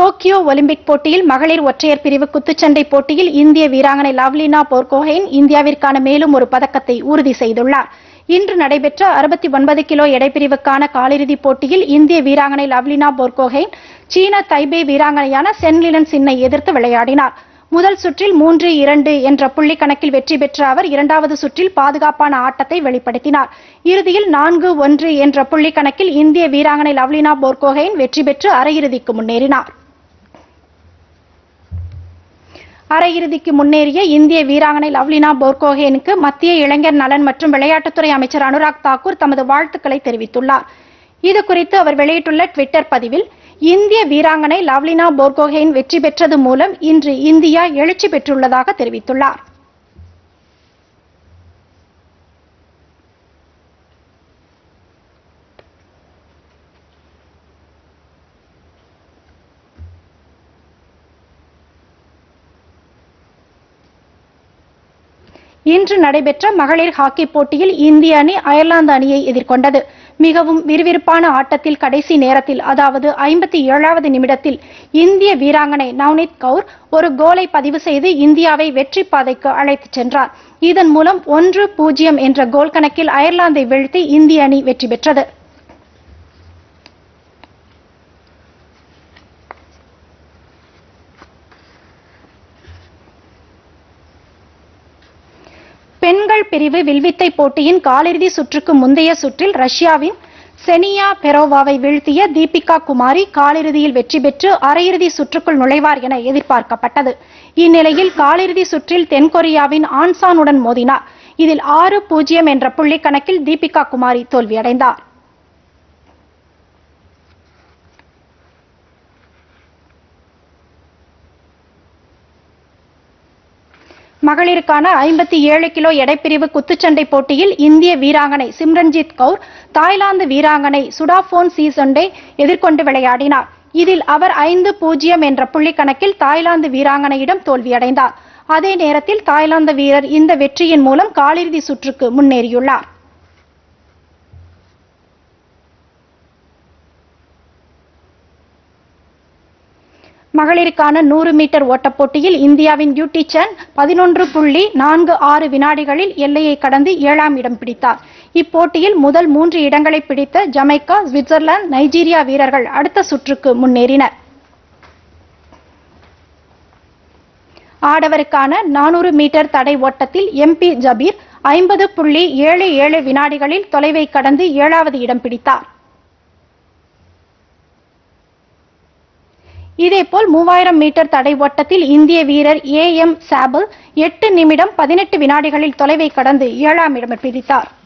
Tokyo Olympic போட்டியில் மகளிர் ஒற்றையர் பிரிவு குத்துச்சண்டை போட்டியில் இந்திய வீராங்கனை லவ்லினா போர்கோஹென் இந்தியாவிற்கான மேலும் ஒரு பதக்கத்தை உறுதி செய்துள்ளார் இன்று நடைபெற்ற அறுபத்தி ஒன்பது கிலோ எடைப்பிரிவுக்கான காலிறுதிப் போட்டியில் இந்திய வீராங்கனை லவ்லினா போர்கோஹென் சீன தைபே வீராங்கனையான சென்லிலன் சின்னை எதிர்த்து விளையாடினார் முதல் சுற்றில் மூன்று இரண்டு என்ற புள்ளி கணக்கில் வெற்றி பெற்ற அவர் இரண்டாவது சுற்றில் பாதுகாப்பான ஆட்டத்தை வெளிப்படுத்தினார் இறுதியில் நான்கு ஒன்று என்ற புள்ளி கணக்கில் இந்திய வீராங்கனை லவ்லினா போர்கோஹென் வெற்றி பெற்று அரையிறுதிக்கு முன்னேறினார் அரையிறுதிக்கு முன்னேறிய இந்திய வீராங்கனை லவ்லினா போர்கோஹேனுக்கு மத்திய இளைஞர் நலன் மற்றும் விளையாட்டுத்துறை அமைச்சர் அனுராக் தாக்கூர் தமது வாழ்த்துக்களை தெரிவித்துள்ளார் இது குறித்து அவர் வெளியிட்டுள்ள ட்விட்டர் பதிவில் இந்திய வீராங்கனை லவ்லினா போர்கோஹேன் வெற்றி பெற்றது மூலம் இன்று இந்தியா எழுச்சி பெற்றுள்ளதாக தெரிவித்துள்ளார் இன்று நடைபெற்ற மகளிர் ஹாக்கி போட்டியில் இந்திய அணி அயர்லாந்து அணியை எதிர்கொண்டது மிகவும் விறுவிறுப்பான ஆட்டத்தில் கடைசி நேரத்தில் அதாவது ஐம்பத்தி ஏழாவது நிமிடத்தில் இந்திய வீராங்கனை நவ்னீத் கவுர் ஒரு கோலை பதிவு செய்து இந்தியாவை வெற்றி பாதைக்கு அழைத்துச் சென்றார் இதன் மூலம் ஒன்று பூஜ்ஜியம் என்ற கோல் கணக்கில் அயர்லாந்தை வீழ்த்தி இந்திய அணி வெற்றி பெற்றது பெண்கள் பிரிவு வில்வித்தை போட்டியின் காலிறுதி சுற்றுக்கு முந்தைய சுற்றில் ரஷ்யாவின் செனியா பெரோவாவை வீழ்த்திய தீபிகா குமாரி காலிறுதியில் வெற்றி பெற்று அரையிறுதி சுற்றுக்குள் நுழைவார் என எதிர்பார்க்கப்பட்டது இந்நிலையில் காலிறுதி சுற்றில் தென்கொரியாவின் ஆன்சானுடன் மோதினார் இதில் ஆறு பூஜ்ஜியம் என்ற புள்ளி கணக்கில் தீபிகா குமாரி தோல்வியடைந்தார் மகளிருக்கான ஐம்பத்தி ஏழு கிலோ எடைப்பிரிவு குத்துச்சண்டை போட்டியில் இந்திய வீராங்கனை சிம்ரன்ஜித் கவுர் தாய்லாந்து வீராங்கனை சுடாபோன் சீசொண்டை எதிர்கொண்டு விளையாடினார் இதில் அவர் ஐந்து பூஜ்ஜியம் என்ற புள்ளி கணக்கில் தாய்லாந்து வீராங்கனையிடம் தோல்வியடைந்தார் அதே நேரத்தில் தாய்லாந்து வீரர் இந்த வெற்றியின் மூலம் காலிறுதி சுற்றுக்கு முன்னேறியுள்ளார் மகளிருக்கான நூறு மீட்டர் ஓட்டப் போட்டியில் இந்தியாவின் டியூட்டி சந்த் பதினொன்று புள்ளி நான்கு ஆறு வினாடிகளில் எல்லையை கடந்து ஏழாம் இடம் பிடித்தார் இப்போட்டியில் முதல் மூன்று இடங்களை பிடித்த ஜமைக்கா சுவிட்சர்லாந்து நைஜீரியா வீரர்கள் அடுத்த சுற்றுக்கு முன்னேறினர் ஆடவருக்கான நானூறு மீட்டர் தடை ஓட்டத்தில் எம்பி ஜபீர் ஐம்பது புள்ளி ஏழு ஏழு வினாடிகளில் தொலைவை கடந்து ஏழாவது இடம் பிடித்தார் இதேபோல் மூவாயிரம் மீட்டர் தடை ஓட்டத்தில் இந்திய வீரர் ஏ எம் சாபல் எட்டு நிமிடம் பதினெட்டு வினாடிகளில் தொலைவை கடந்து ஏழாம் இடம் பிடித்தார்